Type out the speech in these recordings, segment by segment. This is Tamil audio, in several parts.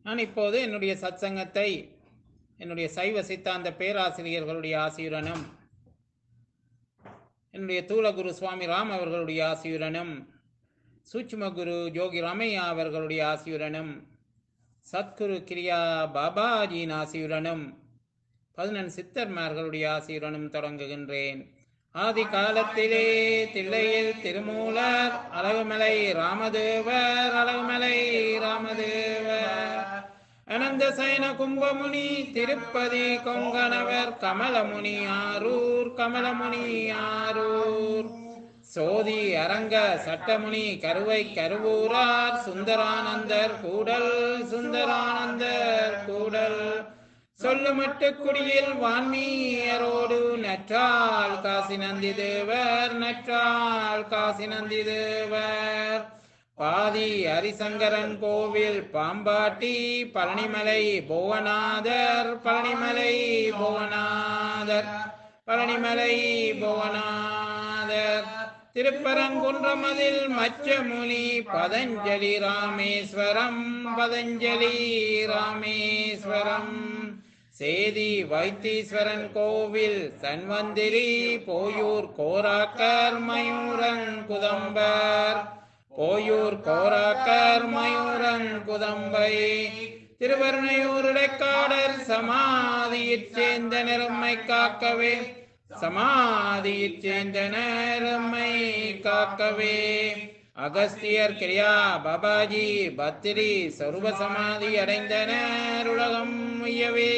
நான் இப்போது என்னுடைய சத்சங்கத்தை என்னுடைய சைவ சித்தாந்த பேராசிரியர்களுடைய ஆசியுடனும் என்னுடைய தூலகுரு சுவாமி ராம் அவர்களுடைய ஆசியுடனும் சூட்சும குரு ஜோகி ராமையா அவர்களுடைய ஆசியுடனும் சத்குரு கிரியா பாபாஜியின் ஆசியுடனும் பதினெண் சித்தர்மார்களுடைய ஆசியுடனும் தொடங்குகின்றேன் ஆதி காலத்திலே தில்லையில் திருமூலர் அழகுமலை ராமதேவர் அழகுமலை ராமதேவர் அனந்த சயன கும்பமுனி திருப்பதி கொங்கணவர் கமலமுனி ஆரூர் கமலமுனி ஆரூர் சோதி அரங்க சட்டமுனி கருவை கருவூரார் சுந்தரானந்தர் கூடல் சுந்தரானந்தர் கூடல் சொல்லுமட்டு குடியில் வான்மீயரோடு நற்றால் காசி நந்தி தேவர் நற்றால் காசி நந்தி தேவர் பாதி ஹரிசங்கரன் கோவில் பாம்பாட்டி பழனிமலை புவனாதர் பழனிமலை புவனாதர் பழனிமலை புவனாதர் திருப்பரங்குன்றமதில் மச்சமுனி பதஞ்சலி ராமேஸ்வரம் பதஞ்சலி ராமேஸ்வரம் சேதி வைத்தீஸ்வரன் கோவில் சன்வந்திரி போயூர் கோராக்கர் மயூரன் குதம்பர் போயூர் கோராக்கர் மயூரன் குதம்பை திருவருணையூர் இடைக்காடர் சமாதியிற் சேர்ந்த நிறம்மை காக்கவே சமாதியிற் சேர்ந்த நேரம்மை காக்கவே அகஸ்தியர் கிரியா பாபாஜி பத்திரி சர்வ சமாதி அடைந்தனர் உலகம் உய்யவே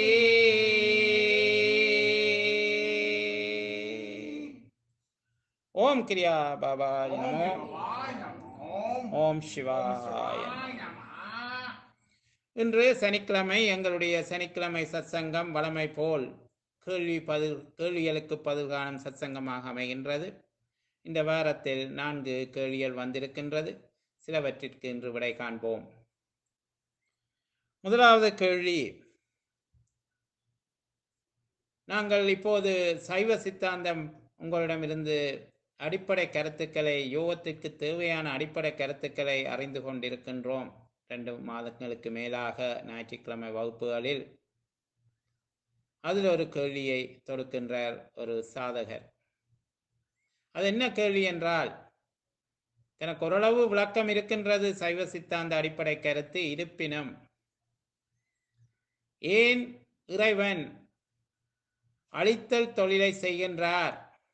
ஓம் கிரியா பாபாஜி நமோ ஓம் சிவாய இன்று சனிக்கிழமை எங்களுடைய சனிக்கிழமை சத்சங்கம் வளமை போல் கேள்வி பதில் கேள்விகளுக்கு பதில் காணும் சத்சங்கமாக அமைகின்றது இந்த வாரத்தில் நான்கு கேள்விகள் வந்திருக்கின்றது சிலவற்றிற்கு இன்று விடை காண்போம் முதலாவது கேள்வி நாங்கள் இப்போது சைவ சித்தாந்தம் உங்களிடமிருந்து அடிப்படை கருத்துக்களை யோகத்திற்கு தேவையான அடிப்படை கருத்துக்களை அறிந்து கொண்டிருக்கின்றோம் ரெண்டு மாதங்களுக்கு மேலாக ஞாயிற்றுக்கிழமை வகுப்புகளில் அதில் ஒரு கேள்வியை தொடுக்கின்றார் ஒரு சாதகர் அது என்ன கேள்வி என்றால் எனக்கு ஓரளவு விளக்கம் இருக்கின்றது சைவ சித்தாந்த அடிப்படை கருத்து இருப்பினும் ஏன் இறைவன் அழித்தல் தொழிலை செய்கின்றார்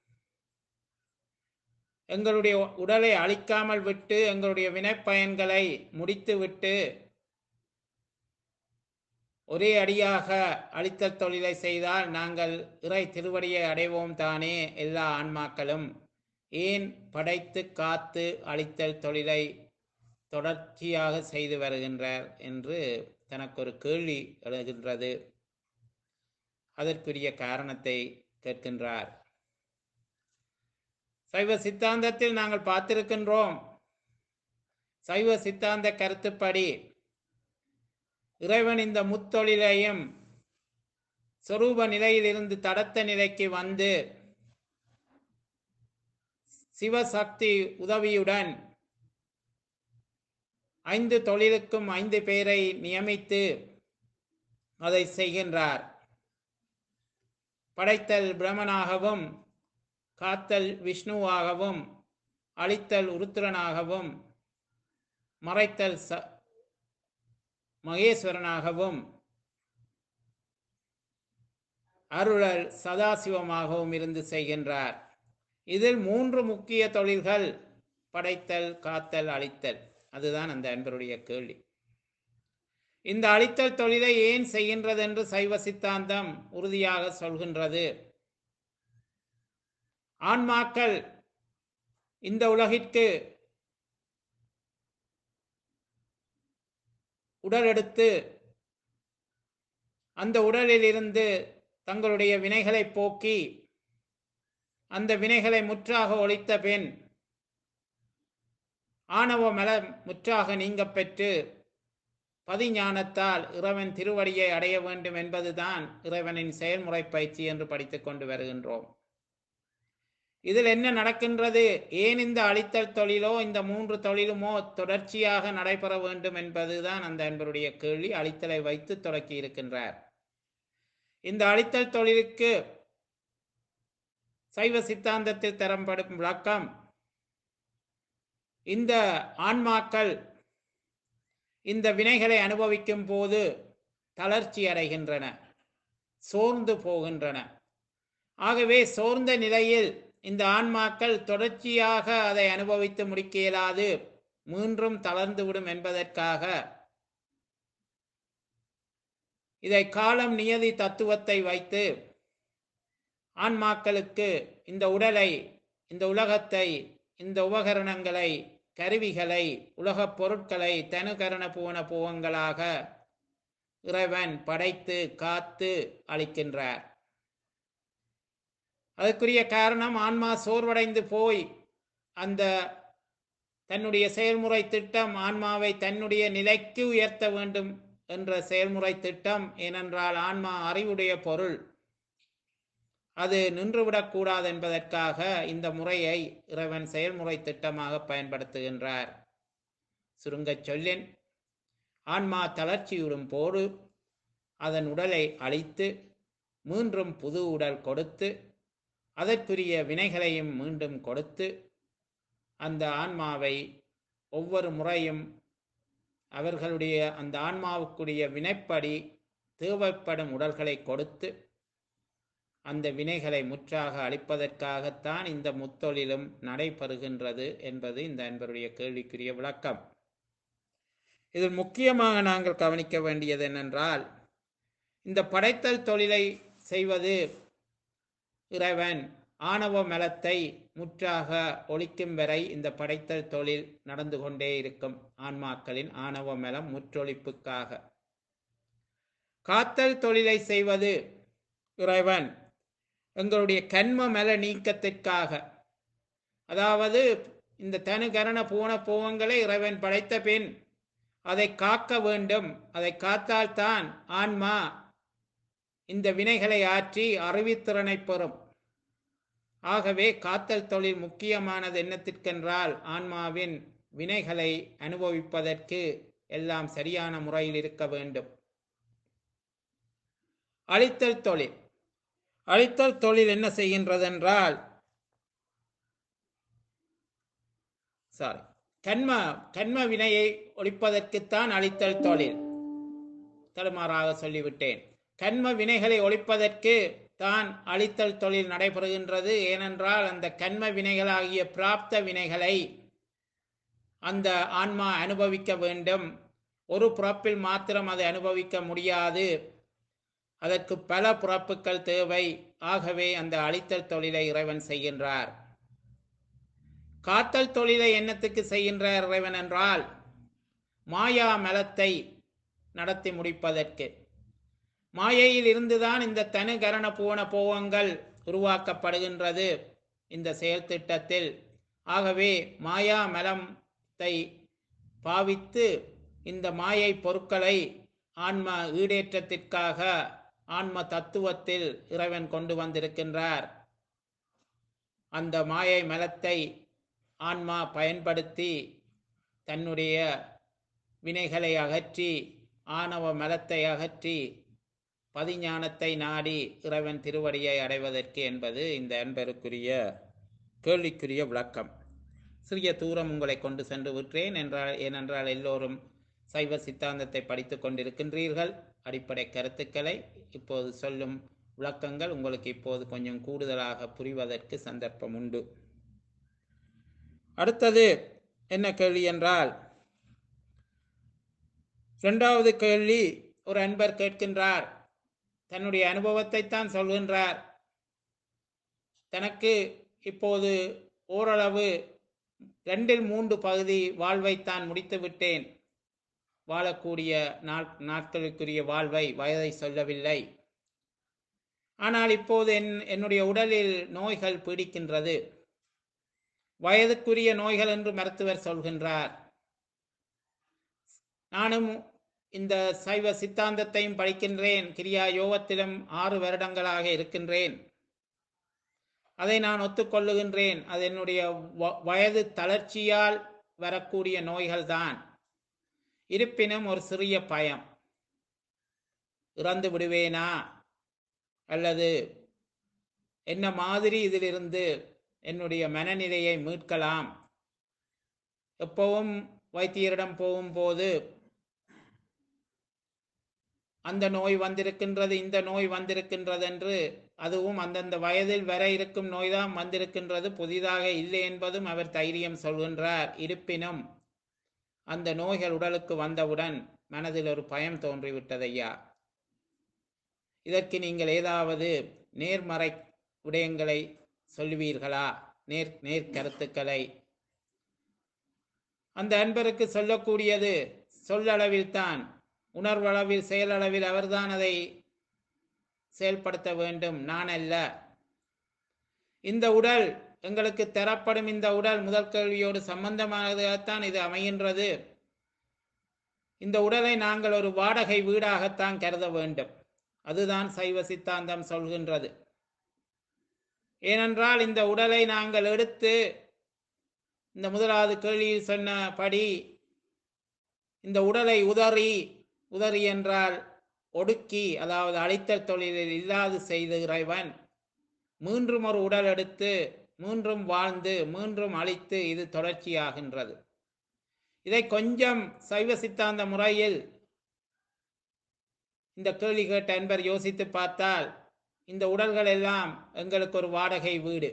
எங்களுடைய உடலை அழிக்காமல் விட்டு எங்களுடைய வினைப்பயன்களை முடித்து விட்டு ஒரே அடியாக அழித்தல் தொழிலை செய்தால் நாங்கள் இறை திருவடியை அடைவோம் தானே எல்லா ஆன்மாக்களும் ஏன் படைத்து காத்து அழித்தல் தொழிலை தொடர்ச்சியாக செய்து வருகின்றார் என்று தனக்கு ஒரு கேள்வி எழுகின்றது அதற்குரிய காரணத்தை கேட்கின்றார் சைவ சித்தாந்தத்தில் நாங்கள் பார்த்திருக்கின்றோம் சைவ சித்தாந்த கருத்துப்படி இறைவன் இந்த முத்தொழிலையும் சொரூப நிலையிலிருந்து தடத்த நிலைக்கு வந்து சிவசக்தி உதவியுடன் ஐந்து தொழிலுக்கும் ஐந்து பேரை நியமித்து அதை செய்கின்றார் படைத்தல் பிரமனாகவும் காத்தல் விஷ்ணுவாகவும் அழித்தல் உருத்திரனாகவும் மறைத்தல் ச மகேஸ்வரனாகவும் அருளல் சதாசிவமாகவும் இருந்து செய்கின்றார் இதில் மூன்று முக்கிய தொழில்கள் படைத்தல் காத்தல் அழித்தல் அதுதான் அந்த அன்பருடைய கேள்வி இந்த அழித்தல் தொழிலை ஏன் செய்கின்றது என்று சைவ சித்தாந்தம் உறுதியாக சொல்கின்றது ஆன்மாக்கள் இந்த உலகிற்கு உடல் எடுத்து அந்த உடலில் இருந்து தங்களுடைய வினைகளை போக்கி அந்த வினைகளை முற்றாக ஒழித்த பின் ஆணவ மலம் முற்றாக நீங்க பெற்று பதிஞானத்தால் இறைவன் திருவடியை அடைய வேண்டும் என்பதுதான் இறைவனின் செயல்முறை பயிற்சி என்று படித்துக் கொண்டு வருகின்றோம் இதில் என்ன நடக்கின்றது ஏன் இந்த அழித்தல் தொழிலோ இந்த மூன்று தொழிலுமோ தொடர்ச்சியாக நடைபெற வேண்டும் என்பதுதான் அந்த அன்பருடைய கேள்வி அழித்தலை வைத்து தொடக்கி இருக்கின்றார் இந்த அழித்தல் தொழிலுக்கு சைவ சித்தாந்தத்தில் தரப்படும் விளக்கம் இந்த ஆன்மாக்கள் இந்த வினைகளை அனுபவிக்கும் போது தளர்ச்சி அடைகின்றன சோர்ந்து போகின்றன ஆகவே சோர்ந்த நிலையில் இந்த ஆன்மாக்கள் தொடர்ச்சியாக அதை அனுபவித்து முடிக்க இயலாது மீண்டும் தளர்ந்துவிடும் என்பதற்காக இதை காலம் நியதி தத்துவத்தை வைத்து ஆன்மாக்களுக்கு இந்த உடலை இந்த உலகத்தை இந்த உபகரணங்களை கருவிகளை உலகப் பொருட்களை தனுகரண பூவன பூவங்களாக இறைவன் படைத்து காத்து அளிக்கின்றார் அதற்குரிய காரணம் ஆன்மா சோர்வடைந்து போய் அந்த தன்னுடைய செயல்முறை திட்டம் ஆன்மாவை தன்னுடைய நிலைக்கு உயர்த்த வேண்டும் என்ற செயல்முறை திட்டம் ஏனென்றால் ஆன்மா அறிவுடைய பொருள் அது நின்றுவிடக்கூடாது என்பதற்காக இந்த முறையை இறைவன் செயல்முறை திட்டமாக பயன்படுத்துகின்றார் சுருங்கச் சொல்லின் ஆன்மா தளர்ச்சியுறும் போது அதன் உடலை அழித்து மீண்டும் புது உடல் கொடுத்து அதற்குரிய வினைகளையும் மீண்டும் கொடுத்து அந்த ஆன்மாவை ஒவ்வொரு முறையும் அவர்களுடைய அந்த ஆன்மாவுக்குரிய வினைப்படி தேவைப்படும் உடல்களை கொடுத்து அந்த வினைகளை முற்றாக அளிப்பதற்காகத்தான் இந்த முத்தொழிலும் நடைபெறுகின்றது என்பது இந்த அன்பருடைய கேள்விக்குரிய விளக்கம் இதில் முக்கியமாக நாங்கள் கவனிக்க வேண்டியது என்னென்றால் இந்த படைத்தல் தொழிலை செய்வது இறைவன் ஆணவ மலத்தை முற்றாக ஒழிக்கும் வரை இந்த படைத்தல் தொழில் நடந்து கொண்டே இருக்கும் ஆன்மாக்களின் ஆணவ மலம் முற்றொழிப்புக்காக காத்தல் தொழிலை செய்வது இறைவன் எங்களுடைய கண்ம மல நீக்கத்திற்காக அதாவது இந்த தனுகரண பூன பூவங்களை இறைவன் படைத்த பின் அதை காக்க வேண்டும் அதை காத்தால்தான் ஆன்மா இந்த வினைகளை ஆற்றி அறிவித்திறனை பெறும் ஆகவே காத்தல் தொழில் முக்கியமானது என்னத்திற்கென்றால் ஆன்மாவின் வினைகளை அனுபவிப்பதற்கு எல்லாம் சரியான முறையில் இருக்க வேண்டும் அழித்தல் தொழில் அழித்தல் தொழில் என்ன செய்கின்றதென்றால் சாரி கண்ம கண்ம வினையை ஒழிப்பதற்குத்தான் அழித்தல் தொழில் தடுமாறாக சொல்லிவிட்டேன் கண்ம வினைகளை ஒழிப்பதற்கு தான் அழித்தல் தொழில் நடைபெறுகின்றது ஏனென்றால் அந்த கண்ம வினைகளாகிய பிராப்த வினைகளை அந்த ஆன்மா அனுபவிக்க வேண்டும் ஒரு பிறப்பில் மாத்திரம் அதை அனுபவிக்க முடியாது அதற்கு பல பிறப்புகள் தேவை ஆகவே அந்த அழித்தல் தொழிலை இறைவன் செய்கின்றார் காத்தல் தொழிலை என்னத்துக்கு செய்கின்றார் இறைவன் என்றால் மாயா மலத்தை நடத்தி முடிப்பதற்கு மாயையில் இருந்துதான் இந்த தனு கரண பூவன போவங்கள் உருவாக்கப்படுகின்றது இந்த செயல் திட்டத்தில் ஆகவே மாயா மலத்தை பாவித்து இந்த மாயை பொருட்களை ஆன்ம ஈடேற்றத்திற்காக ஆன்ம தத்துவத்தில் இறைவன் கொண்டு வந்திருக்கின்றார் அந்த மாயை மலத்தை ஆன்மா பயன்படுத்தி தன்னுடைய வினைகளை அகற்றி ஆணவ மலத்தை அகற்றி பதிஞானத்தை நாடி இறைவன் திருவடியை அடைவதற்கு என்பது இந்த அன்பருக்குரிய கேள்விக்குரிய விளக்கம் சிறிய தூரம் உங்களை கொண்டு சென்று விட்டேன் என்றால் ஏனென்றால் எல்லோரும் சைவ சித்தாந்தத்தை படித்து கொண்டிருக்கின்றீர்கள் அடிப்படை கருத்துக்களை இப்போது சொல்லும் விளக்கங்கள் உங்களுக்கு இப்போது கொஞ்சம் கூடுதலாக புரிவதற்கு சந்தர்ப்பம் உண்டு அடுத்தது என்ன கேள்வி என்றால் இரண்டாவது கேள்வி ஒரு அன்பர் கேட்கின்றார் தன்னுடைய அனுபவத்தை தான் சொல்கின்றார் தனக்கு இப்போது ஓரளவு ரெண்டில் மூன்று பகுதி வாழ்வைத்தான் முடித்து விட்டேன் வாழக்கூடிய நாட் நாட்களுக்குரிய வாழ்வை வயதை சொல்லவில்லை ஆனால் இப்போது என் என்னுடைய உடலில் நோய்கள் பீடிக்கின்றது வயதுக்குரிய நோய்கள் என்று மருத்துவர் சொல்கின்றார் நானும் இந்த சைவ சித்தாந்தத்தையும் படிக்கின்றேன் கிரியா யோகத்திலும் ஆறு வருடங்களாக இருக்கின்றேன் அதை நான் ஒத்துக்கொள்ளுகின்றேன் அது என்னுடைய வ- வயது தளர்ச்சியால் வரக்கூடிய நோய்கள்தான் இருப்பினும் ஒரு சிறிய பயம் இறந்து விடுவேனா அல்லது என்ன மாதிரி இதிலிருந்து என்னுடைய மனநிலையை மீட்கலாம் எப்பவும் வைத்தியரிடம் போகும்போது அந்த நோய் வந்திருக்கின்றது இந்த நோய் வந்திருக்கின்றது என்று அதுவும் அந்தந்த வயதில் வர இருக்கும் நோய்தான் வந்திருக்கின்றது புதிதாக இல்லை என்பதும் அவர் தைரியம் சொல்கின்றார் இருப்பினும் அந்த நோய்கள் உடலுக்கு வந்தவுடன் மனதில் ஒரு பயம் தோன்றிவிட்டதையா இதற்கு நீங்கள் ஏதாவது நேர்மறை விடயங்களை சொல்லுவீர்களா நேர் நேர்கருத்துக்களை அந்த அன்பருக்கு சொல்லக்கூடியது சொல்லளவில் தான் உணர்வளவில் செயலளவில் அவர்தான் அதை செயல்படுத்த வேண்டும் நான் அல்ல இந்த உடல் எங்களுக்கு தரப்படும் இந்த உடல் முதல் கேள்வியோடு சம்பந்தமானதாகத்தான் இது அமைகின்றது இந்த உடலை நாங்கள் ஒரு வாடகை வீடாகத்தான் கருத வேண்டும் அதுதான் சைவ சித்தாந்தம் சொல்கின்றது ஏனென்றால் இந்த உடலை நாங்கள் எடுத்து இந்த முதலாவது கேள்வியில் சொன்னபடி இந்த உடலை உதறி உதறி என்றால் ஒடுக்கி அதாவது அழித்தல் தொழிலில் இல்லாது செய்த இறைவன் மீண்டும் ஒரு உடல் எடுத்து மீண்டும் வாழ்ந்து மீண்டும் அழித்து இது தொடர்ச்சியாகின்றது இதை கொஞ்சம் சைவ சித்தாந்த முறையில் இந்த கேள்வி கேட்ட அன்பர் யோசித்து பார்த்தால் இந்த உடல்கள் எல்லாம் எங்களுக்கு ஒரு வாடகை வீடு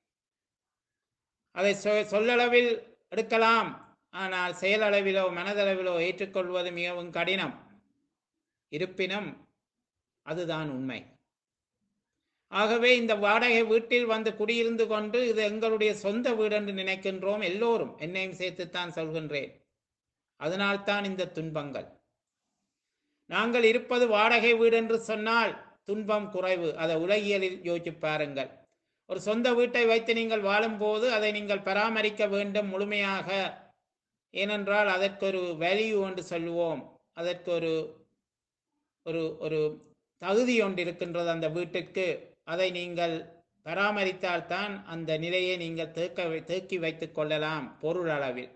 அதை சொ- சொல்லளவில் எடுக்கலாம் ஆனால் செயலளவிலோ மனதளவிலோ ஏற்றுக்கொள்வது மிகவும் கடினம் இருப்பினும் அதுதான் உண்மை ஆகவே இந்த வாடகை வீட்டில் வந்து குடியிருந்து கொண்டு இது எங்களுடைய சொந்த வீடு என்று நினைக்கின்றோம் எல்லோரும் என்னையும் சேர்த்துத்தான் சொல்கின்றேன் அதனால்தான் இந்த துன்பங்கள் நாங்கள் இருப்பது வாடகை வீடு என்று சொன்னால் துன்பம் குறைவு அதை உலகியலில் யோசிச்சு பாருங்கள் ஒரு சொந்த வீட்டை வைத்து நீங்கள் வாழும்போது அதை நீங்கள் பராமரிக்க வேண்டும் முழுமையாக ஏனென்றால் அதற்கு ஒரு வேல்யூ என்று சொல்லுவோம் அதற்கு ஒரு ஒரு ஒரு தகுதி ஒன்று இருக்கின்றது அந்த வீட்டிற்கு அதை நீங்கள் பராமரித்தால்தான் அந்த நிலையை நீங்கள் தேக்க வை- தேக்கி வைத்துக் கொள்ளலாம் பொருள் அளவில்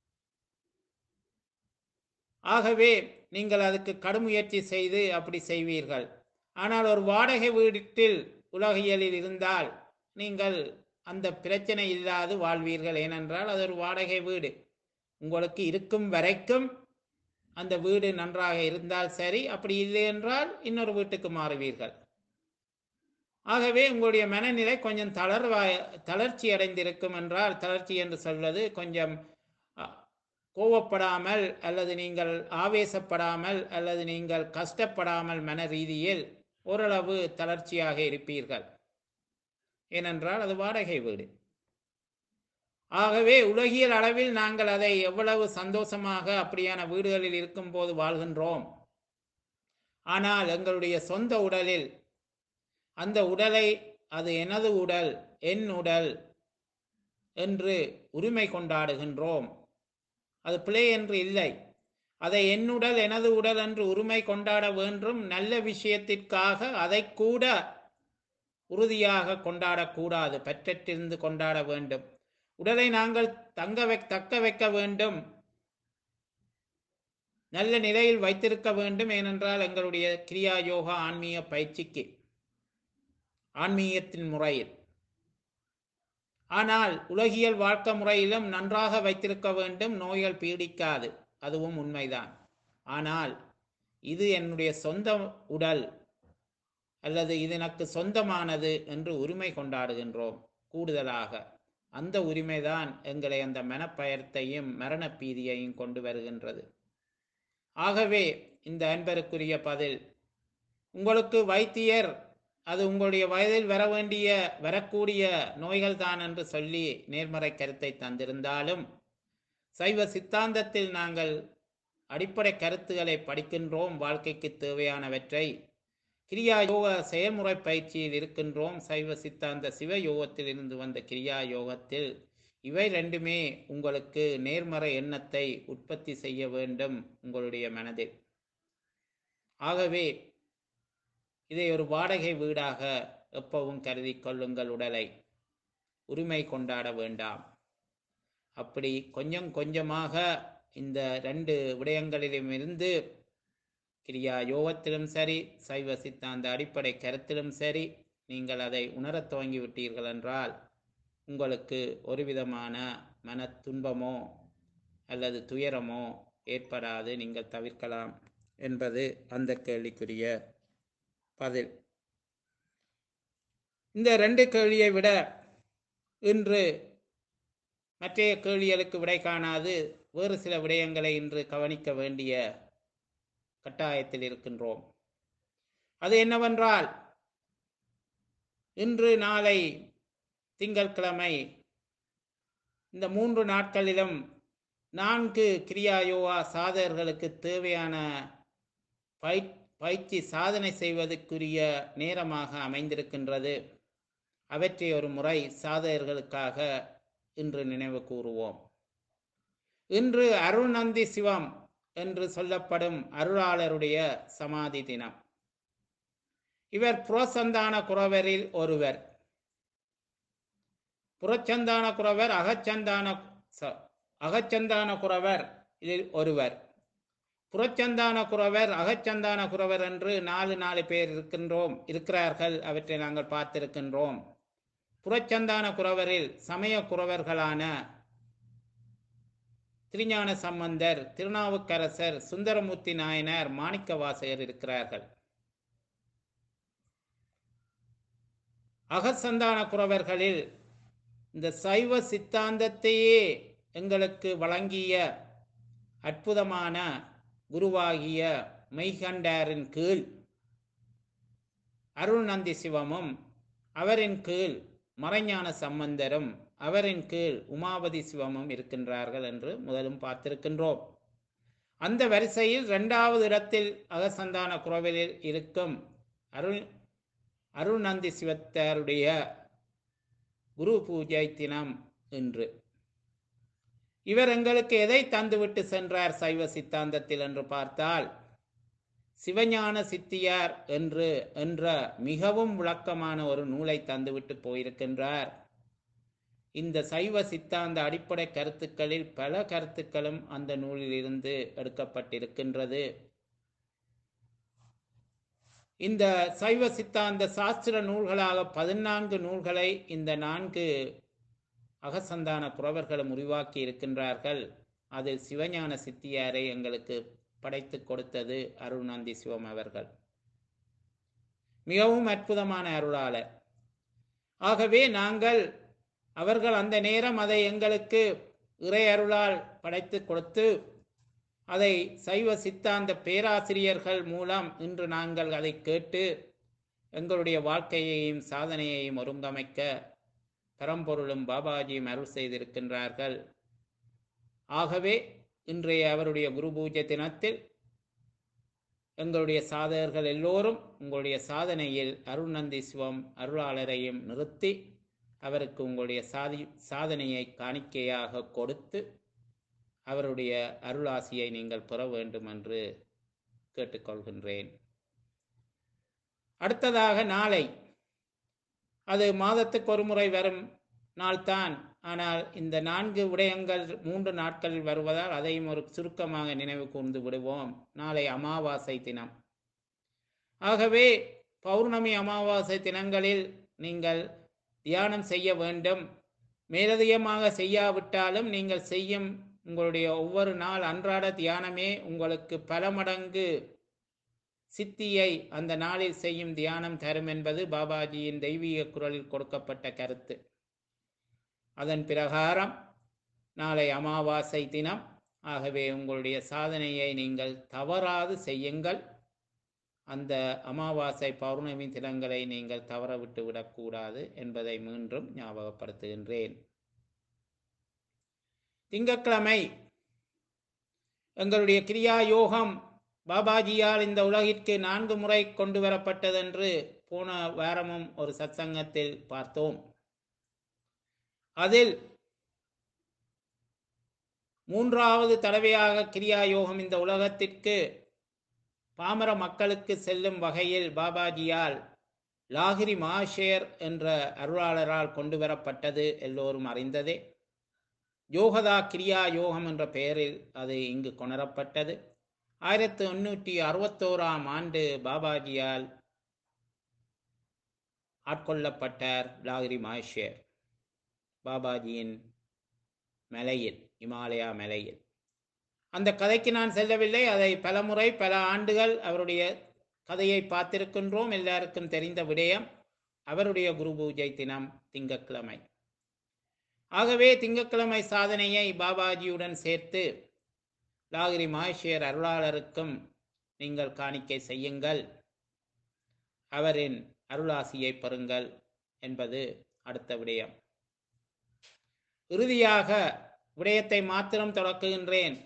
ஆகவே நீங்கள் அதுக்கு கடுமுயற்சி செய்து அப்படி செய்வீர்கள் ஆனால் ஒரு வாடகை வீட்டில் உலகியலில் இருந்தால் நீங்கள் அந்த பிரச்சனை இல்லாது வாழ்வீர்கள் ஏனென்றால் அது ஒரு வாடகை வீடு உங்களுக்கு இருக்கும் வரைக்கும் அந்த வீடு நன்றாக இருந்தால் சரி அப்படி இல்லை என்றால் இன்னொரு வீட்டுக்கு மாறுவீர்கள் ஆகவே உங்களுடைய மனநிலை கொஞ்சம் தளர்வா தளர்ச்சி அடைந்திருக்கும் என்றால் தளர்ச்சி என்று சொல்வது கொஞ்சம் அ, கோவப்படாமல் அல்லது நீங்கள் ஆவேசப்படாமல் அல்லது நீங்கள் கஷ்டப்படாமல் மன ரீதியில் ஓரளவு தளர்ச்சியாக இருப்பீர்கள் ஏனென்றால் அது வாடகை வீடு ஆகவே உலகியல் அளவில் நாங்கள் அதை எவ்வளவு சந்தோஷமாக அப்படியான வீடுகளில் இருக்கும்போது வாழ்கின்றோம் ஆனால் எங்களுடைய சொந்த உடலில் அந்த உடலை அது எனது உடல் என் உடல் என்று உரிமை கொண்டாடுகின்றோம் அது பிழை என்று இல்லை அதை என் உடல் எனது உடல் என்று உரிமை கொண்டாட வேண்டும் நல்ல விஷயத்திற்காக அதை கூட உறுதியாக கொண்டாடக்கூடாது பற்றற்றிருந்து கொண்டாட வேண்டும் உடலை நாங்கள் தங்க வை தக்க வைக்க வேண்டும் நல்ல நிலையில் வைத்திருக்க வேண்டும் ஏனென்றால் எங்களுடைய கிரியா யோகா ஆன்மீக பயிற்சிக்கு ஆன்மீகத்தின் முறையில் ஆனால் உலகியல் வாழ்க்கை முறையிலும் நன்றாக வைத்திருக்க வேண்டும் நோய்கள் பீடிக்காது அதுவும் உண்மைதான் ஆனால் இது என்னுடைய சொந்த உடல் அல்லது இது எனக்கு சொந்தமானது என்று உரிமை கொண்டாடுகின்றோம் கூடுதலாக அந்த உரிமைதான் எங்களை அந்த மனப்பயர்த்தையும் மரண பீதியையும் கொண்டு வருகின்றது ஆகவே இந்த அன்பருக்குரிய பதில் உங்களுக்கு வைத்தியர் அது உங்களுடைய வயதில் வர வேண்டிய வரக்கூடிய நோய்கள் தான் என்று சொல்லி நேர்மறை கருத்தை தந்திருந்தாலும் சைவ சித்தாந்தத்தில் நாங்கள் அடிப்படை கருத்துக்களை படிக்கின்றோம் வாழ்க்கைக்கு தேவையானவற்றை கிரியா யோக செயல்முறை பயிற்சியில் இருக்கின்றோம் சைவ சித்தாந்த சிவ யோகத்தில் இருந்து வந்த கிரியா யோகத்தில் இவை ரெண்டுமே உங்களுக்கு நேர்மறை எண்ணத்தை உற்பத்தி செய்ய வேண்டும் உங்களுடைய மனதில் ஆகவே இதை ஒரு வாடகை வீடாக எப்பவும் கருதி கொள்ளுங்கள் உடலை உரிமை கொண்டாட வேண்டாம் அப்படி கொஞ்சம் கொஞ்சமாக இந்த ரெண்டு விடயங்களிலும் இருந்து கிரியா யோகத்திலும் சரி சைவ சித்தாந்த அடிப்படை கருத்திலும் சரி நீங்கள் அதை உணரத் துவங்கி விட்டீர்கள் என்றால் உங்களுக்கு ஒரு விதமான மன துன்பமோ அல்லது துயரமோ ஏற்படாது நீங்கள் தவிர்க்கலாம் என்பது அந்த கேள்விக்குரிய பதில் இந்த ரெண்டு கேள்வியை விட இன்று மற்றைய கேள்விகளுக்கு விடை காணாது வேறு சில விடயங்களை இன்று கவனிக்க வேண்டிய கட்டாயத்தில் இருக்கின்றோம் அது என்னவென்றால் இன்று நாளை திங்கட்கிழமை இந்த மூன்று நாட்களிலும் நான்கு கிரியா யோகா சாதகர்களுக்கு தேவையான பயிற் பயிற்சி சாதனை செய்வதற்குரிய நேரமாக அமைந்திருக்கின்றது அவற்றை ஒரு முறை சாதகர்களுக்காக இன்று நினைவு கூறுவோம் இன்று அருள்நந்தி சிவம் என்று சொல்லப்படும் அருளாளருடைய சமாதி தினம் இவர் புறசந்தான குறவரில் ஒருவர் புறச்சந்தான குறவர் அகச்சந்தான ச- அகச்சந்தான குறவர் இதில் ஒருவர் புறச்சந்தான குறவர் அகச்சந்தான குறவர் என்று நாலு நாலு பேர் இருக்கின்றோம் இருக்கிறார்கள் அவற்றை நாங்கள் பார்த்திருக்கின்றோம் புறச்சந்தான குறவரில் சமய குறவர்களான திருஞான சம்பந்தர் திருநாவுக்கரசர் சுந்தரமூர்த்தி நாயனார் மாணிக்க வாசகர் இருக்கிறார்கள் அகசந்தான குறவர்களில் இந்த சைவ சித்தாந்தத்தையே எங்களுக்கு வழங்கிய அற்புதமான குருவாகிய மெய்கண்டாரின் கீழ் அருள்நந்தி சிவமும் அவரின் கீழ் மறைஞான சம்பந்தரும் அவரின் கீழ் உமாபதி சிவமும் இருக்கின்றார்கள் என்று முதலும் பார்த்திருக்கின்றோம் அந்த வரிசையில் இரண்டாவது இடத்தில் அகசந்தான குரவலில் இருக்கும் அருள் அருள்நந்தி சிவத்தாருடைய குரு பூஜை தினம் இன்று இவர் எங்களுக்கு எதை தந்துவிட்டு சென்றார் சைவ சித்தாந்தத்தில் என்று பார்த்தால் சிவஞான சித்தியார் என்று என்ற மிகவும் விளக்கமான ஒரு நூலை தந்துவிட்டு போயிருக்கின்றார் இந்த சைவ சித்தாந்த அடிப்படை கருத்துக்களில் பல கருத்துக்களும் அந்த நூலில் இருந்து எடுக்கப்பட்டிருக்கின்றது இந்த சைவ சித்தாந்த சாஸ்திர நூல்களாக பதினான்கு நூல்களை இந்த நான்கு அகசந்தான புறவர்களும் உருவாக்கி இருக்கின்றார்கள் அதில் சிவஞான சித்தியாரை எங்களுக்கு படைத்து கொடுத்தது அருள்நந்தி சிவம் அவர்கள் மிகவும் அற்புதமான அருளாளர் ஆகவே நாங்கள் அவர்கள் அந்த நேரம் அதை எங்களுக்கு இறை அருளால் படைத்து கொடுத்து அதை சைவ சித்தாந்த பேராசிரியர்கள் மூலம் இன்று நாங்கள் அதை கேட்டு எங்களுடைய வாழ்க்கையையும் சாதனையையும் ஒருங்கமைக்க பரம்பொருளும் பாபாஜியும் அருள் செய்திருக்கின்றார்கள் ஆகவே இன்றைய அவருடைய குரு பூஜை தினத்தில் எங்களுடைய சாதகர்கள் எல்லோரும் உங்களுடைய சாதனையில் அருள்நந்தி சிவம் அருளாளரையும் நிறுத்தி அவருக்கு உங்களுடைய சாதி சாதனையை காணிக்கையாக கொடுத்து அவருடைய அருளாசியை நீங்கள் பெற வேண்டும் என்று கேட்டுக்கொள்கின்றேன் அடுத்ததாக நாளை அது மாதத்துக்கு ஒரு முறை வரும் நாள்தான் ஆனால் இந்த நான்கு விடயங்கள் மூன்று நாட்களில் வருவதால் அதையும் ஒரு சுருக்கமாக நினைவு கூர்ந்து விடுவோம் நாளை அமாவாசை தினம் ஆகவே பௌர்ணமி அமாவாசை தினங்களில் நீங்கள் தியானம் செய்ய வேண்டும் மேலதிகமாக செய்யாவிட்டாலும் நீங்கள் செய்யும் உங்களுடைய ஒவ்வொரு நாள் அன்றாட தியானமே உங்களுக்கு பல மடங்கு சித்தியை அந்த நாளில் செய்யும் தியானம் தரும் என்பது பாபாஜியின் தெய்வீக குரலில் கொடுக்கப்பட்ட கருத்து அதன் பிரகாரம் நாளை அமாவாசை தினம் ஆகவே உங்களுடைய சாதனையை நீங்கள் தவறாது செய்யுங்கள் அந்த அமாவாசை பௌர்ணமி தினங்களை நீங்கள் தவற விட்டு விடக்கூடாது என்பதை மீண்டும் ஞாபகப்படுத்துகின்றேன் திங்கட்கிழமை எங்களுடைய கிரியா யோகம் பாபாஜியால் இந்த உலகிற்கு நான்கு முறை கொண்டு வரப்பட்டதென்று போன வாரமும் ஒரு சத்சங்கத்தில் பார்த்தோம் அதில் மூன்றாவது தடவையாக கிரியா யோகம் இந்த உலகத்திற்கு பாமர மக்களுக்கு செல்லும் வகையில் பாபாஜியால் லாகிரி மாஷேர் என்ற அருளாளரால் கொண்டு வரப்பட்டது எல்லோரும் அறிந்ததே யோகதா கிரியா யோகம் என்ற பெயரில் அது இங்கு கொணரப்பட்டது ஆயிரத்தி எண்ணூற்றி அறுபத்தோராம் ஆண்டு பாபாஜியால் ஆட்கொள்ளப்பட்டார் லாகிரி மாஷேர் பாபாஜியின் மலையில் இமாலயா மலையில் அந்த கதைக்கு நான் செல்லவில்லை அதை பலமுறை பல ஆண்டுகள் அவருடைய கதையை பார்த்திருக்கின்றோம் எல்லாருக்கும் தெரிந்த விடயம் அவருடைய குரு பூஜை தினம் திங்கட்கிழமை ஆகவே திங்கட்கிழமை சாதனையை பாபாஜியுடன் சேர்த்து லாகிரி மாஹேஷியர் அருளாளருக்கும் நீங்கள் காணிக்கை செய்யுங்கள் அவரின் அருளாசியை பெறுங்கள் என்பது அடுத்த விடயம் இறுதியாக விடயத்தை மாத்திரம் தொடக்குகின்றேன்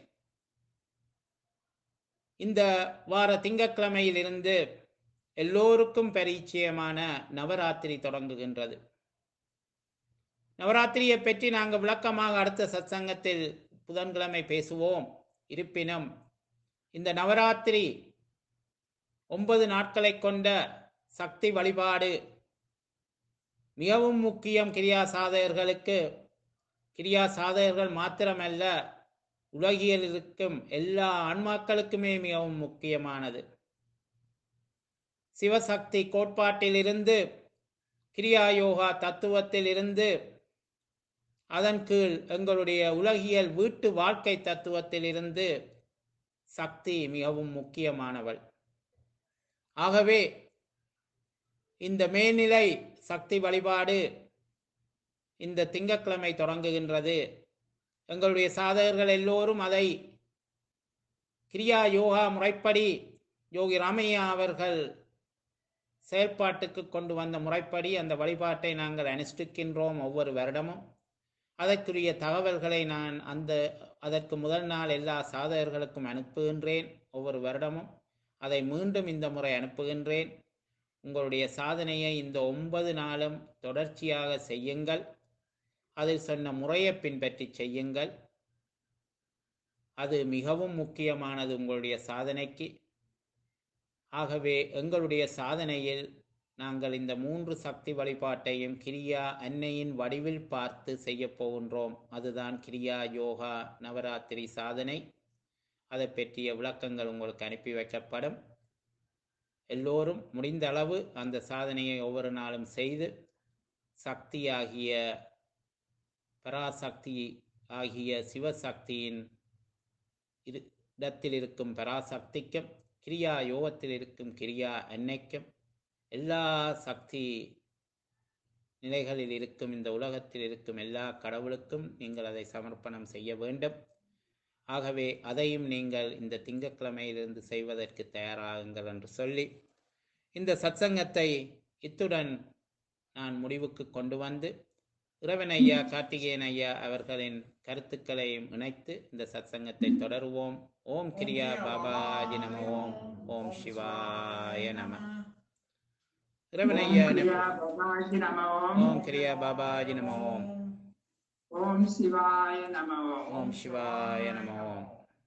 இந்த வார திங்கட்கிழமையிலிருந்து எல்லோருக்கும் பரிச்சயமான நவராத்திரி தொடங்குகின்றது நவராத்திரியை பற்றி நாங்கள் விளக்கமாக அடுத்த சத்சங்கத்தில் புதன்கிழமை பேசுவோம் இருப்பினும் இந்த நவராத்திரி ஒன்பது நாட்களை கொண்ட சக்தி வழிபாடு மிகவும் முக்கியம் கிரியா சாதகர்களுக்கு கிரியா சாதகர்கள் மாத்திரமல்ல உலகியல் இருக்கும் எல்லா ஆன்மாக்களுக்குமே மிகவும் முக்கியமானது சிவசக்தி கோட்பாட்டிலிருந்து கிரியா யோகா தத்துவத்திலிருந்து அதன் கீழ் எங்களுடைய உலகியல் வீட்டு வாழ்க்கை தத்துவத்திலிருந்து சக்தி மிகவும் முக்கியமானவள் ஆகவே இந்த மேல்நிலை சக்தி வழிபாடு இந்த திங்கட்கிழமை தொடங்குகின்றது எங்களுடைய சாதகர்கள் எல்லோரும் அதை கிரியா யோகா முறைப்படி யோகி ராமையா அவர்கள் செயல்பாட்டுக்கு கொண்டு வந்த முறைப்படி அந்த வழிபாட்டை நாங்கள் அனுஷ்டிக்கின்றோம் ஒவ்வொரு வருடமும் அதற்குரிய தகவல்களை நான் அந்த அதற்கு முதல் நாள் எல்லா சாதகர்களுக்கும் அனுப்புகின்றேன் ஒவ்வொரு வருடமும் அதை மீண்டும் இந்த முறை அனுப்புகின்றேன் உங்களுடைய சாதனையை இந்த ஒன்பது நாளும் தொடர்ச்சியாக செய்யுங்கள் அதில் சொன்ன முறையை பின்பற்றி செய்யுங்கள் அது மிகவும் முக்கியமானது உங்களுடைய சாதனைக்கு ஆகவே எங்களுடைய சாதனையில் நாங்கள் இந்த மூன்று சக்தி வழிபாட்டையும் கிரியா அன்னையின் வடிவில் பார்த்து செய்ய போகின்றோம் அதுதான் கிரியா யோகா நவராத்திரி சாதனை அதை பற்றிய விளக்கங்கள் உங்களுக்கு அனுப்பி வைக்கப்படும் எல்லோரும் முடிந்த அளவு அந்த சாதனையை ஒவ்வொரு நாளும் செய்து சக்தியாகிய பராசக்தி ஆகிய சிவசக்தியின் இரு இடத்தில் இருக்கும் பராசக்திக்கும் கிரியா யோகத்தில் இருக்கும் கிரியா அன்னைக்கும் எல்லா சக்தி நிலைகளில் இருக்கும் இந்த உலகத்தில் இருக்கும் எல்லா கடவுளுக்கும் நீங்கள் அதை சமர்ப்பணம் செய்ய வேண்டும் ஆகவே அதையும் நீங்கள் இந்த திங்கட்கிழமையிலிருந்து செய்வதற்கு தயாராகுங்கள் என்று சொல்லி இந்த சத்சங்கத்தை இத்துடன் நான் முடிவுக்கு கொண்டு வந்து இறைவன் ஐயா கார்த்திகேயன் ஐயா அவர்களின் கருத்துக்களையும் இணைத்து இந்த சத்சங்கத்தை தொடருவோம் ஓம் கிரியா பாபாஜி நம ஓம் ஓம் சிவாய நம இறைவன் ஐயா கிரியா பாபாஜி நம ஓம் ஓம் கிரியா பாபாஜி நம ஓம் ஓம் சிவாய நம ஓம் ஓம் சிவாய நம ஓம்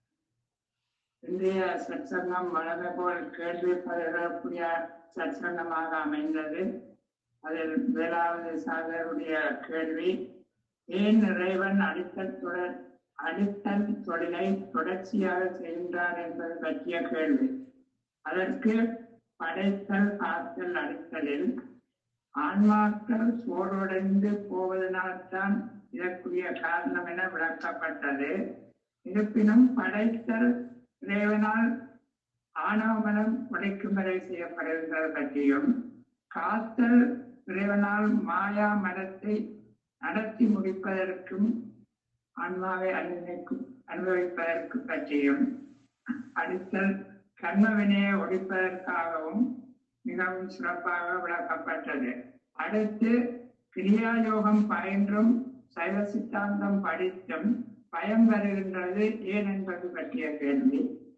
இன்றைய சத்சங்கம் வளமை போல் கேள்வி பதிலக்கூடிய சத்சங்கமாக அமைந்தது அதில் வேளாவது சாகருடைய கேள்வி ஏன் இறைவன் அடித்தல் தொடர் அடித்தல் தொழிலை தொடர்ச்சியாக செய்கின்றார் என்பது பற்றிய கேள்வி அதற்கு படைத்தல் காத்தல் அடித்தலில் ஆன்மாக்கள் சோர்வடைந்து போவதனால்தான் இதற்குரிய காரணம் என விளக்கப்பட்டது இருப்பினும் படைத்தல் இறைவனால் ஆணவமனம் உடைக்கும் வரை செய்யப்படுகின்றது பற்றியும் காத்தல் இறைவனால் மாயா மனத்தை நடத்தி முடிப்பதற்கும் ஆன்மாவை அனுபவிக்கும் அனுபவிப்பதற்கு பற்றியும் அடித்தல் கர்மவினையை ஒழிப்பதற்காகவும் மிகவும் சிறப்பாக விளக்கப்பட்டது அடுத்து கிரியாயோகம் பயின்றும் சைவ சித்தாந்தம் படித்தும் பயம் வருகின்றது ஏன் என்பது பற்றிய கேள்வி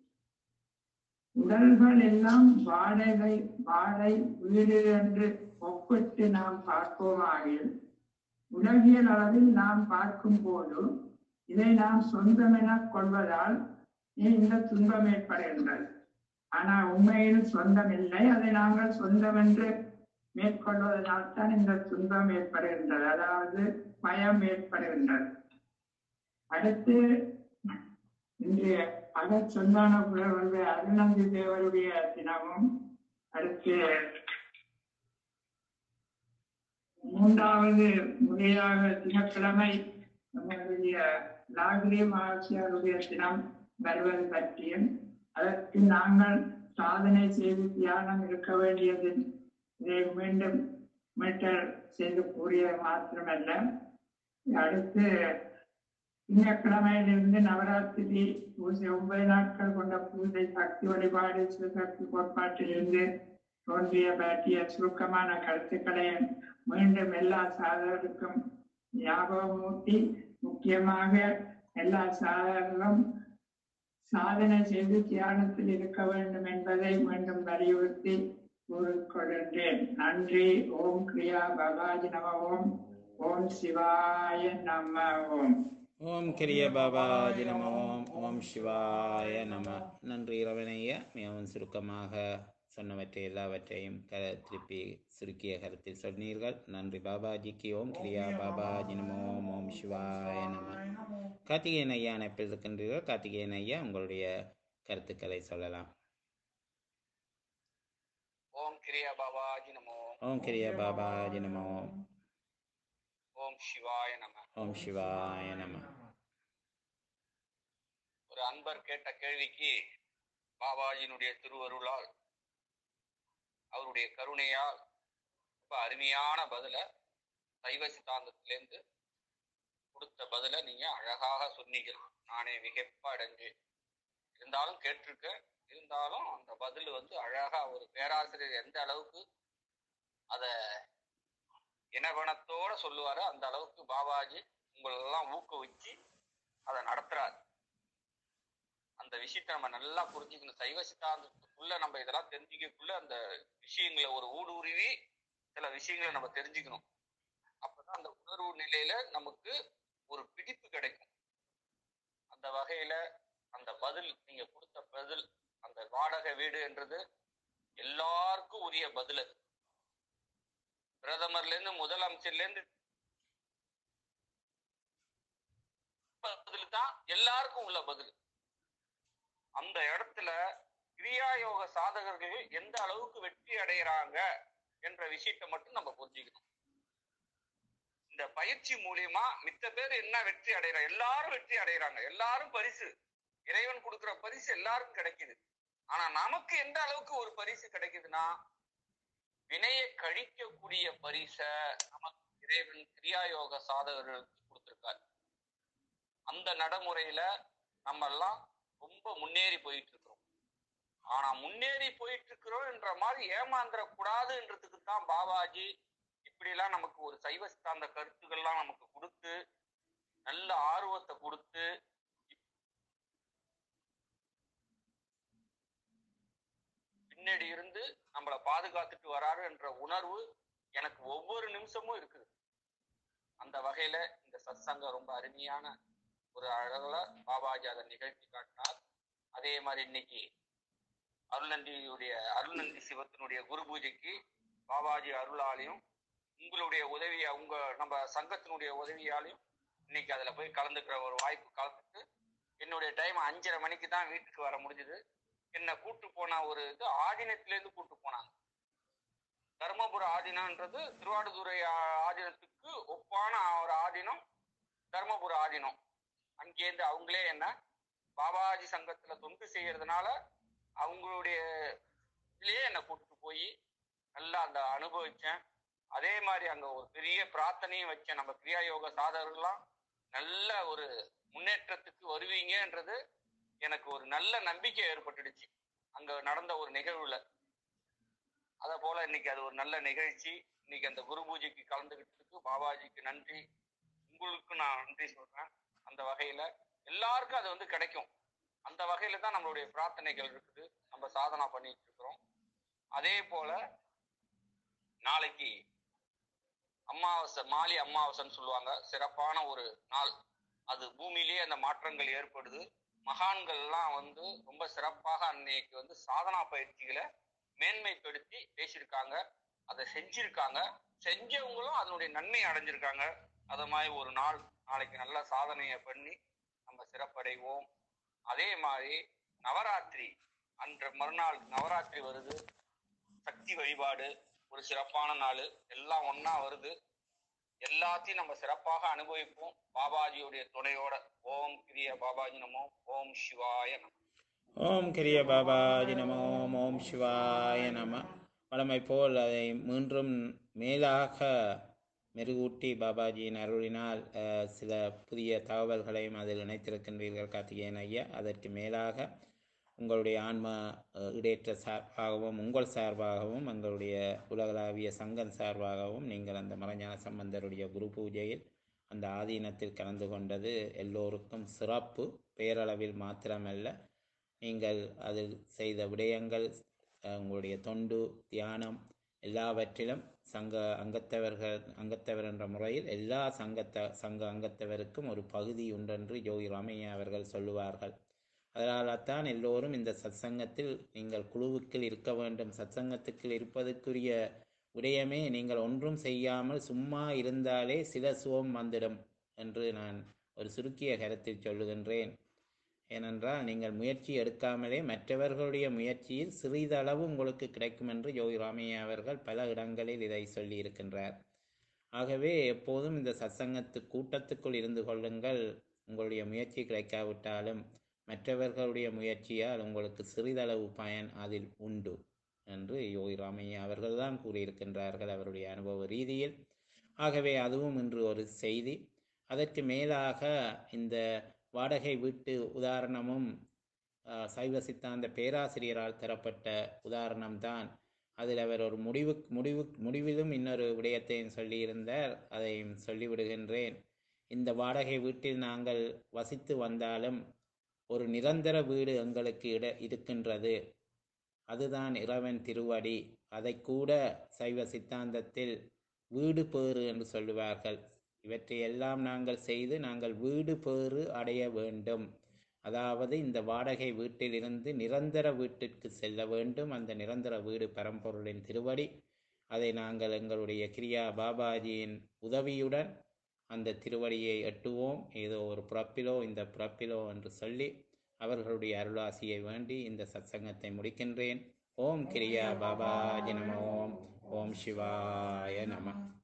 உடல்கள் எல்லாம் வாடகை வாடை வீடு என்று ஒப்பிட்டு நாம் பார்ப்போமாகில் உலகியல் அளவில் நாம் பார்க்கும் போது இதை நாம் சொந்தம் என கொள்வதால் இந்த துன்பம் ஏற்படுகின்றது ஆனால் உண்மையில் சொந்தம் இல்லை அதை நாங்கள் சொந்தம் என்று மேற்கொள்வதனால் தான் இந்த துன்பம் ஏற்படுகின்றது அதாவது பயம் ஏற்படுகின்றது அடுத்து இன்றைய அகச்சொந்தான புலவருடைய அருணந்தி தேவருடைய தினமும் அடுத்து மூன்றாவது முறையாக தினக்கிழமை நம்முடைய லாகிரி மகாட்சியாருடைய தினம் வருவது பற்றியும் அதற்கு நாங்கள் சாதனை செய்து தியானம் இருக்க வேண்டியது இதை மீண்டும் மீட்டர் செய்து கூறியது மாத்திரமல்ல அடுத்து திங்கட்கிழமையிலிருந்து நவராத்திரி பூஜை ஒன்பது நாட்கள் கொண்ட பூஜை சக்தி வழிபாடு சிவசக்தி கோட்பாட்டிலிருந்து தோன்றிய பற்றிய சுருக்கமான கருத்துக்களை மீண்டும் எல்லா சாதகருக்கும் ஞாபகமூட்டி முக்கியமாக எல்லா சாதகர்களும் சாதனை செய்து தியானத்தில் இருக்க வேண்டும் என்பதை மீண்டும் வலியுறுத்தி கூறிக்கொள்கின்றேன் நன்றி ஓம் கிரியா பபாஜி நம ஓம் ஓம் சிவாய நம ஓம் ஓம் கிரிய பாபாஜி நம ஓம் ஓம் சிவாய நம நன்றி இரவனையா மிகவும் சுருக்கமாக சொன்னவற்றை எல்லாவற்றையும் க திருப்பி சுருக்கிய கருத்தில் சொன்னீர்கள் நன்றி பாபாஜிக்கு ஓம் கிரியா பாபாஜி நம ஓம் ஓம் சிவாய நம கார்த்திகேயன் ஐயா அணைப்பில் இருக்கின்றீர்கள் கார்த்திகேயன் ஐயா உங்களுடைய கருத்துக்களை சொல்லலாம் ஓம் கிரியா பாபாஜி நமோ ஓம் கிரியா பாபாஜி நம ஓம் ஓம் சிவாய நம ஓம் சிவாய நம ஒரு அன்பர் கேட்ட கேள்விக்கு பாபாஜியினுடைய திருவருளால் அவருடைய கருணையால் ரொம்ப அருமையான பதில சைவ சித்தாந்தத்திலேருந்து கொடுத்த பதில நீங்க அழகாக சொன்னீங்க நானே விகைப்பா அடைஞ்சேன் இருந்தாலும் கேட்டிருக்கேன் இருந்தாலும் அந்த பதில் வந்து அழகா ஒரு பேராசிரியர் எந்த அளவுக்கு அத இனவனத்தோட சொல்லுவாரு அந்த அளவுக்கு பாபாஜி உங்களெல்லாம் ஊக்குவிச்சு அதை நடத்துறாரு அந்த விஷயத்தை நம்ம நல்லா புரிஞ்சுக்கணும் சைவ சித்தாந்தத்துக்குள்ள நம்ம இதெல்லாம் தெரிஞ்சுக்கக்குள்ள அந்த விஷயங்களை ஒரு ஊடுருவி சில விஷயங்களை நம்ம தெரிஞ்சுக்கணும் அப்பதான் அந்த உணர்வு நிலையில நமக்கு ஒரு பிடிப்பு கிடைக்கும் அந்த வகையில அந்த பதில் நீங்க கொடுத்த பதில் அந்த வாடகை வீடு என்றது எல்லாருக்கும் உரிய பதில் அது பிரதமர்ல இருந்து முதலமைச்சர்ல இருந்து பதில் தான் எல்லாருக்கும் உள்ள பதில் அந்த இடத்துல கிரியா யோக சாதகர்கள் எந்த அளவுக்கு வெற்றி அடைகிறாங்க என்ற விஷயத்தை மட்டும் நம்ம புரிஞ்சுக்கணும் இந்த பயிற்சி மூலியமா மித்த பேர் என்ன வெற்றி அடைகிறாங்க எல்லாரும் வெற்றி அடைகிறாங்க எல்லாரும் பரிசு இறைவன் கொடுக்கிற பரிசு எல்லாருக்கும் கிடைக்குது ஆனா நமக்கு எந்த அளவுக்கு ஒரு பரிசு கிடைக்குதுன்னா வினையை கழிக்கக்கூடிய பரிச நமக்கு இறைவன் கிரியா யோக சாதகர்களுக்கு கொடுத்திருக்காரு அந்த நடைமுறையில நம்ம எல்லாம் ரொம்ப முன்னேறி போயிட்டு இருக்கிறோம் ஆனா முன்னேறி போயிட்டு இருக்கிறோம் என்ற மாதிரி ஏமாந்துட கூடாதுன்றதுக்கு தான் பாபாஜி இப்படி எல்லாம் நமக்கு ஒரு சைவ சித்தாந்த கருத்துக்கள்லாம் நமக்கு கொடுத்து நல்ல ஆர்வத்தை கொடுத்து பின்னாடி இருந்து நம்மளை பாதுகாத்துட்டு வராரு என்ற உணர்வு எனக்கு ஒவ்வொரு நிமிஷமும் இருக்குது அந்த வகையில இந்த சத்சங்கம் ரொம்ப அருமையான ஒரு அழகுல பாபாஜி அதை நிகழ்த்தி காட்டினார் அதே மாதிரி இன்னைக்கு அருள்நந்தியுடைய அருள்நந்தி சிவத்தினுடைய குரு பூஜைக்கு பாபாஜி அருளாலையும் உங்களுடைய உதவியா உங்க நம்ம சங்கத்தினுடைய உதவியாலையும் இன்னைக்கு அதுல போய் கலந்துக்கிற ஒரு வாய்ப்பு கலந்துட்டு என்னுடைய டைம் அஞ்சரை மணிக்கு தான் வீட்டுக்கு வர முடிஞ்சது என்னை கூட்டு போன ஒரு இது ஆதீனத்திலேருந்து கூட்டு போனாங்க தர்மபுர ஆதீனம்ன்றது திருவாடுதுறை ஆ- ஆதீனத்துக்கு ஒப்பான ஒரு ஆதீனம் தர்மபுர ஆதீனம் அங்கேருந்து அவங்களே என்ன பாபாஜி சங்கத்துல தொண்டு செய்யறதுனால அவங்களுடைய இதுலயே என்னை கூட்டிட்டு போய் நல்லா அந்த அனுபவிச்சேன் அதே மாதிரி அங்க ஒரு பெரிய பிரார்த்தனையும் வச்சேன் நம்ம கிரியா யோக சாதகர்கள்லாம் நல்ல ஒரு முன்னேற்றத்துக்கு வருவீங்கன்றது எனக்கு ஒரு நல்ல நம்பிக்கை ஏற்பட்டுடுச்சு அங்க நடந்த ஒரு நிகழ்வுல அத போல இன்னைக்கு அது ஒரு நல்ல நிகழ்ச்சி இன்னைக்கு அந்த குரு பூஜைக்கு கலந்துகிட்டதுக்கு பாபாஜிக்கு நன்றி உங்களுக்கு நான் நன்றி சொல்றேன் அந்த வகையில எல்லாருக்கும் அது வந்து கிடைக்கும் அந்த வகையில தான் நம்மளுடைய பிரார்த்தனைகள் இருக்குது நம்ம சாதனா பண்ணிட்டு இருக்கிறோம் அதே போல நாளைக்கு அமாவாசை மாலி அமாவாசைன்னு சொல்லுவாங்க சிறப்பான ஒரு நாள் அது பூமியிலேயே அந்த மாற்றங்கள் ஏற்படுது மகான்கள்லாம் வந்து ரொம்ப சிறப்பாக அன்னைக்கு வந்து சாதனா பயிற்சிகளை மேன்மைப்படுத்தி பேசியிருக்காங்க அதை செஞ்சிருக்காங்க செஞ்சவங்களும் அதனுடைய நன்மை அடைஞ்சிருக்காங்க அது மாதிரி ஒரு நாள் நாளைக்கு நல்ல சாதனையை பண்ணி நம்ம சிறப்படைவோம் அதே மாதிரி நவராத்திரி அன்று மறுநாள் நவராத்திரி வருது சக்தி வழிபாடு ஒரு சிறப்பான நாள் எல்லாம் ஒண்ணா வருது எல்லாத்தையும் நம்ம சிறப்பாக அனுபவிப்போம் பாபாஜியுடைய துணையோட ஓம் கிரிய பாபாஜி நமோ ஓம் சிவாய நம ஓம் கிரிய பாபாஜி நம ஓம் ஓம் சிவாய நம வழமை போல் அதை மீண்டும் மேலாக மெருகூட்டி பாபாஜியின் அருளினால் அஹ், சில புதிய தகவல்களையும் அதில் இணைத்திருக்கின்றீர்கள் கார்த்திகேயன் ஐயா அதற்கு மேலாக உங்களுடைய ஆன்ம அஹ், இடேற்ற சார்பாகவும் உங்கள் சார்பாகவும் எங்களுடைய உலகளாவிய சங்கம் சார்பாகவும் நீங்கள் அந்த மறைஞான சம்பந்தருடைய குரு பூஜையில் அந்த ஆதீனத்தில் கலந்து கொண்டது எல்லோருக்கும் சிறப்பு பேரளவில் மாத்திரமல்ல நீங்கள் அதில் செய்த விடயங்கள் அஹ், உங்களுடைய தொண்டு தியானம் எல்லாவற்றிலும் சங்க அங்கத்தவர்கள் அங்கத்தவர் என்ற முறையில் எல்லா சங்கத்த சங்க அங்கத்தவருக்கும் ஒரு பகுதி உண்டென்று யோகி ராமையா அவர்கள் சொல்லுவார்கள் அதனால்தான் எல்லோரும் இந்த சத்சங்கத்தில் நீங்கள் குழுவுக்குள் இருக்க வேண்டும் சத்சங்கத்துக்குள் இருப்பதற்குரிய விடயமே நீங்கள் ஒன்றும் செய்யாமல் சும்மா இருந்தாலே சில சுகம் வந்துடும் என்று நான் ஒரு சுருக்கிய கருத்தில் சொல்லுகின்றேன் ஏனென்றால் நீங்கள் முயற்சி எடுக்காமலே மற்றவர்களுடைய முயற்சியில் சிறிதளவு உங்களுக்கு கிடைக்கும் என்று யோகி ராமையா அவர்கள் பல இடங்களில் இதை சொல்லி இருக்கின்றார் ஆகவே எப்போதும் இந்த சத்சங்கத்து கூட்டத்துக்குள் இருந்து கொள்ளுங்கள் உங்களுடைய முயற்சி கிடைக்காவிட்டாலும் மற்றவர்களுடைய முயற்சியால் உங்களுக்கு சிறிதளவு பயன் அதில் உண்டு என்று யோகி ராமையா அவர்கள் தான் கூறியிருக்கின்றார்கள் அவருடைய அனுபவ ரீதியில் ஆகவே அதுவும் இன்று ஒரு செய்தி அதற்கு மேலாக இந்த வாடகை வீட்டு உதாரணமும் அஹ், சைவ சித்தாந்த பேராசிரியரால் தரப்பட்ட உதாரணம்தான் அதில் அவர் ஒரு முடிவு முடிவு முடிவிலும் இன்னொரு விடயத்தையும் சொல்லியிருந்தார் அதையும் சொல்லிவிடுகின்றேன் இந்த வாடகை வீட்டில் நாங்கள் வசித்து வந்தாலும் ஒரு நிரந்தர வீடு எங்களுக்கு இட இருக்கின்றது அதுதான் இறைவன் திருவடி அதை கூட சைவ சித்தாந்தத்தில் வீடு பேறு என்று சொல்லுவார்கள் இவற்றை எல்லாம் நாங்கள் செய்து நாங்கள் வீடு பேறு அடைய வேண்டும் அதாவது இந்த வாடகை வீட்டிலிருந்து நிரந்தர வீட்டிற்கு செல்ல வேண்டும் அந்த நிரந்தர வீடு பரம்பொருளின் திருவடி அதை நாங்கள் எங்களுடைய கிரியா பாபாஜியின் உதவியுடன் அந்த திருவடியை எட்டுவோம் ஏதோ ஒரு பிறப்பிலோ இந்த பிறப்பிலோ என்று சொல்லி அவர்களுடைய அருளாசியை வேண்டி இந்த சத்சங்கத்தை முடிக்கின்றேன் ஓம் கிரியா பாபாஜி நம ஓம் ஓம் சிவாய நம